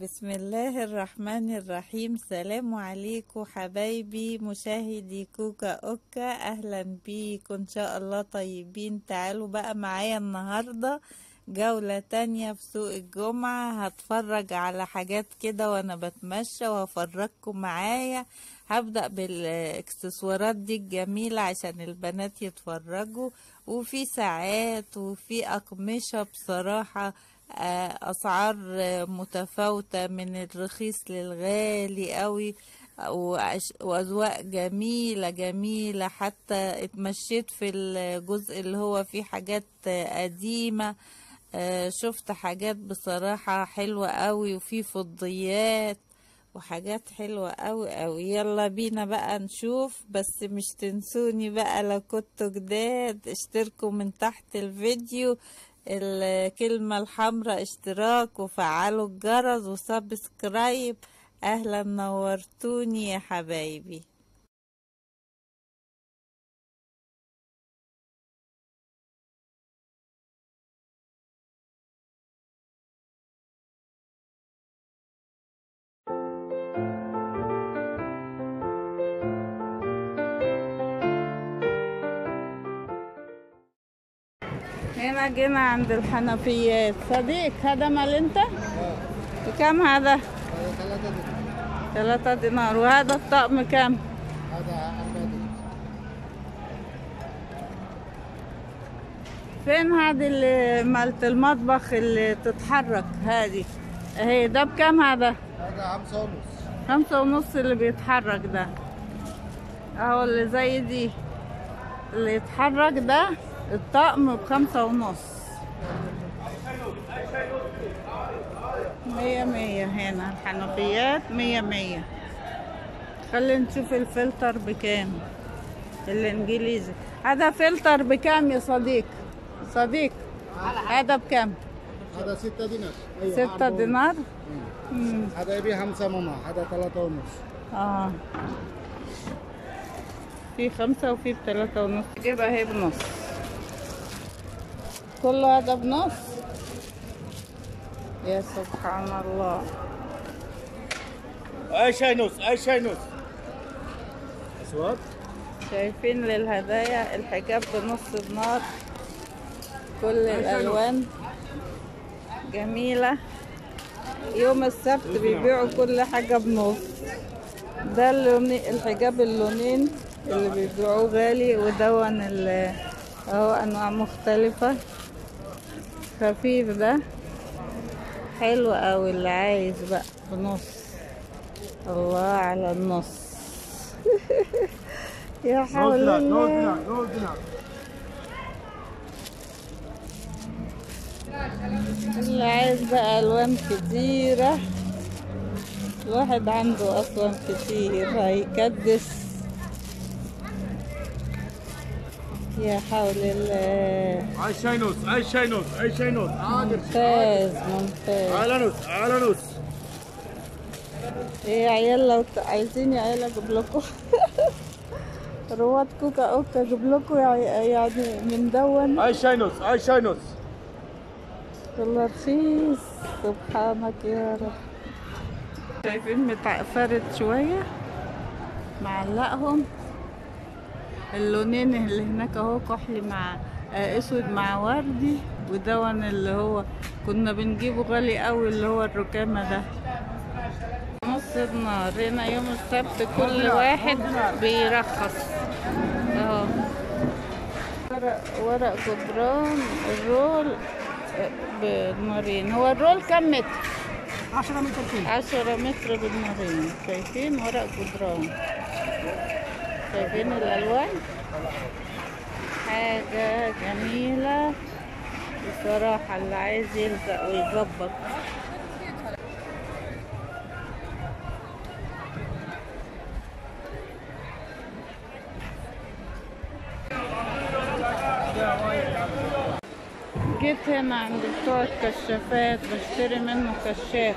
بسم الله الرحمن الرحيم سلام عليكم حبايبي مشاهدي كوكا اوكا اهلا بيكم ان شاء الله طيبين تعالوا بقى معايا النهاردة جولة تانية في سوق الجمعة هتفرج على حاجات كده وانا بتمشى وهفرجكم معايا هبدأ بالاكسسوارات دي الجميلة عشان البنات يتفرجوا وفي ساعات وفي أقمشة بصراحة آه، أسعار آه، متفاوتة من الرخيص للغالي قوي وأش- وأذواق جميلة جميلة حتى اتمشيت في الجزء اللي هو فيه حاجات آه، قديمة آه، شفت حاجات بصراحة حلوة قوي وفي فضيات وحاجات حلوة قوي قوي يلا بينا بقى نشوف بس مش تنسوني بقى لو كنتوا جداد اشتركوا من تحت الفيديو الكلمة الحمراء اشتراك وفعلوا الجرس وسبسكرايب اهلا نورتوني يا حبايبي هنا جينا عند الحنفيات صديق هذا مال انت بكم هذا هذا ثلاثة دقيقة. ثلاثة دينار وهذا الطقم كم هذا أربعة دقيقة. فين هذه اللي مالت المطبخ اللي تتحرك هذه اهي ده بكم هذا هذا خمسة ونص خمسة ونص اللي بيتحرك ده اهو اللي زي دي اللي يتحرك ده الطقم بخمسة ونص مية مية هنا الحنفيات مية مية خلينا نشوف الفلتر بكام الانجليزي هذا فلتر بكام يا صديق صديق هذا بكام هذا ستة دينار أيوة، ستة أربعة ونص. دينار مم. مم. هذا يبي خمسة ماما هذا ثلاثة ونص اه في خمسة وفي بتلاتة ونص جيبها هي بنص كل هذا بنص يا سبحان الله اي شاي نص اي شاي نص اسود شايفين للهدايا الحجاب بنص دينار كل الالوان جميلة يوم السبت بيبيعوا كل حاجة بنص ده اللوني الحجاب اللونين اللي بيبيعوه غالي ودون ال- اهو انواع مختلفة خفيف ده حلو اوي اللي عايز بقى بنص الله على النص يا حول الله نو دينار اللي عايز بقى الوان كتيرة الواحد عنده اصلا كتير هيكدس يا حول الله اي شاي نص اي شاي نص اي شاي نص ممتاز ممتاز على نص على نص ايه يا عيال لو ت- عايزين يا عيال اجيب لكم رواد كوكا اوكا اجيب لكم يع- يعني من دون اي شاي نص اي شاي نص والله رخيص سبحانك يا رب شايفين متعفرت شوية معلقهم اللونين اللي هناك اهو كحلي مع آه، اسود مع وردي ودون اللي هو كنا بنجيبه غالي قوي اللي هو الركامة ده نص دينار هنا يوم السبت كل واحد بيرخص اهو ورق ورق جدران الرول بدمارين هو الرول كم متر؟ 10 متر كيلو عشرة متر بدمارين شايفين ورق جدران شايفين الألوان حاجة جميلة بصراحة اللي عايز يلزق ويظبط جيت هنا عند بتوع الكشافات بشتري منه كشاف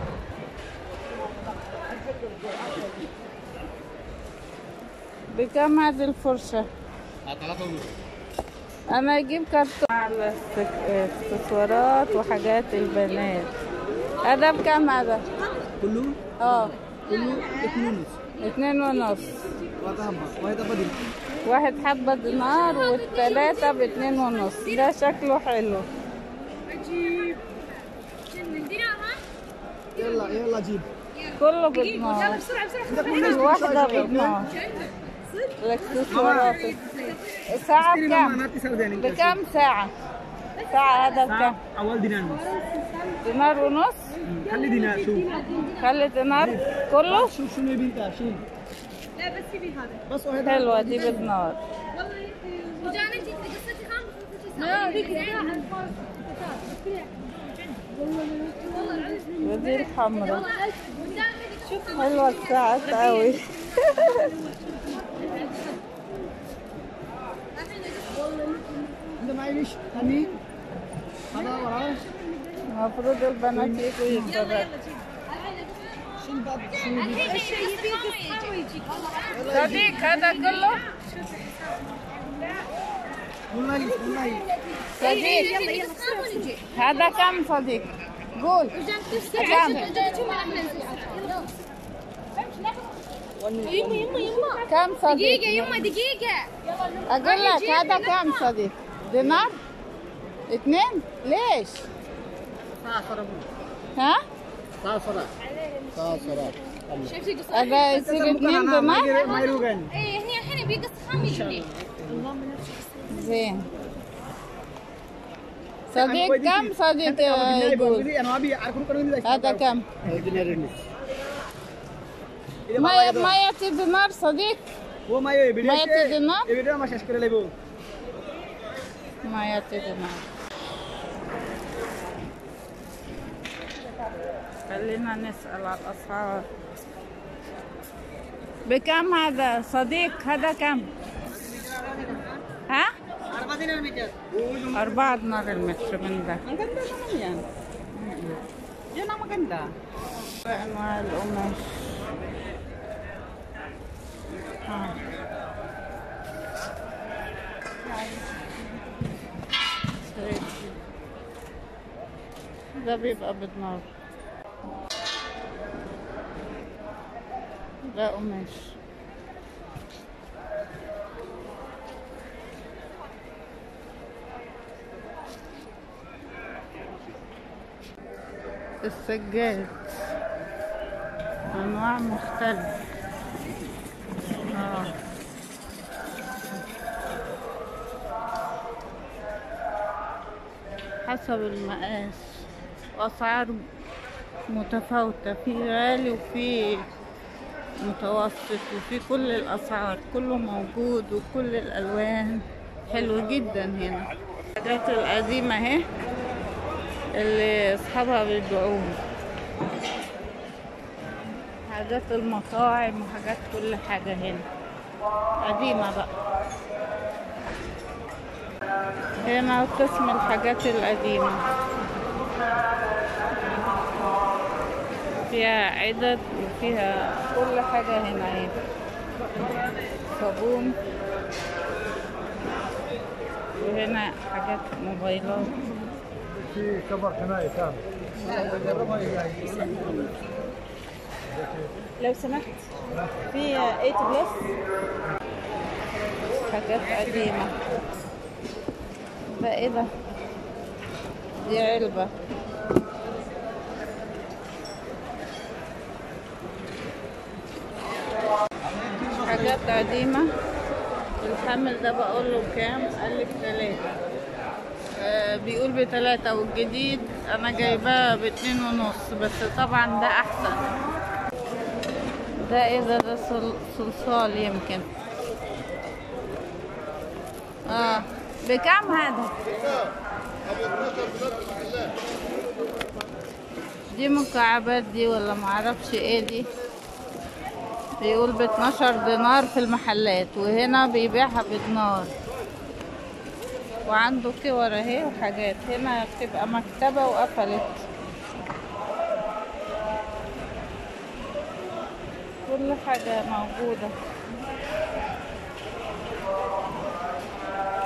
بكم هذه الفرشة؟ ثلاثة ونص أنا أجيب كرتون على استك- اكسسوارات وحاجات البنات هذا بكام هذا؟ كله اه كله اثنين ونص اتنين ونص واحد حبة واحد حبة دي واحد حبة دينار والتلاتة باتنين ونص ده شكله حلو يلا يلا جيب كله بدنار الواحدة بدنار الاكسسوارات الساعة بكام؟ ناتي سرداني بكام ساعة؟ ساعة هذا بكام؟ اول دينار ونص دينار ونص؟ خلي دينار شوف خلي دينار كله؟ شوف شنو يبي انت شيل لا بس تبي هذا بس واحد حلوة دي بدنار والله وجانا انت قصتي خامسة لا ذيك ودي الحمراء والله شوف حلوة الساعات قوي انت معي ليش هني هذا وراه المفروض البنات يجوا يتفرجوا شيل بعد الحين شيء يبي قصة ويجيك صديق هذا كله والله والله صديق يلا يلا قصة ونجي هذا كم صديق قول كم يما يما يما كم صديق دقيقة يما دقيقة اقول لك هذا كم صديق دينار اثنين ليش صار ها صار صار صار صار شفتي قصة هذا يصير اثنين دينار ما يروقني ايه هني الحين يبي قصة خام يجيني زين صديق كم صديق يقول انا ابي اعرف كم هذا كم دينار ونص ما ما يعطي دينار صديق هو ما يبي ما يعطي دينار يبي ما شاشكر له ما يعطي دينار خلينا نسأل على الأسعار بكم هذا صديق هذا كم ها أربعة دينار متر أربعة دينار المتر من ده Ang ganda naman yan. Yan ang maganda. أنواع القماش آه. شريت. ده بيبقى بدنار ده قماش السجاد أنواع مختلفة آه. حسب المقاس وأسعار متفاوتة في غالي وفي متوسط وفي كل الأسعار كله موجود وكل الألوان حلو جدا هنا الحاجات القديمة اهي اللي أصحابها بيبيعوها حاجات المطاعم وحاجات كل حاجة هنا قديمة بقى هنا قسم الحاجات القديمة فيها عدد وفيها كل حاجة هنا اهي صابون وهنا حاجات موبايلات في كفر حماية كامل لو سمحت في 8 بلس حاجات قديمة ده ايه ده دي علبة حاجات قديمة الحمل ده بقول له بكام قال لي بتلاتة آه بيقول بتلاتة والجديد انا جايباه باتنين ونص بس طبعا ده احسن ده ايه ده ده صل- صلصال يمكن اه بكام هذا دي مكعبات دي ولا معرفش ايه دي بيقول ب 12 دينار في المحلات وهنا بيبيعها بدينار وعنده كور اهي وحاجات هنا بتبقى مكتبة وقفلت كل حاجة موجودة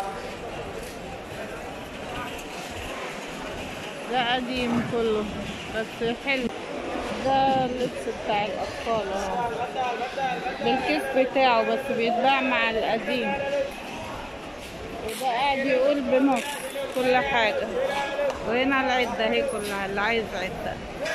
ده قديم كله بس حلو ده اللبس بتاع الأطفال اهو بالكيس بتاعه بس بيتباع مع القديم وده قاعد يقول بنص كل حاجة وهنا العدة اهي كلها اللي عايز عدة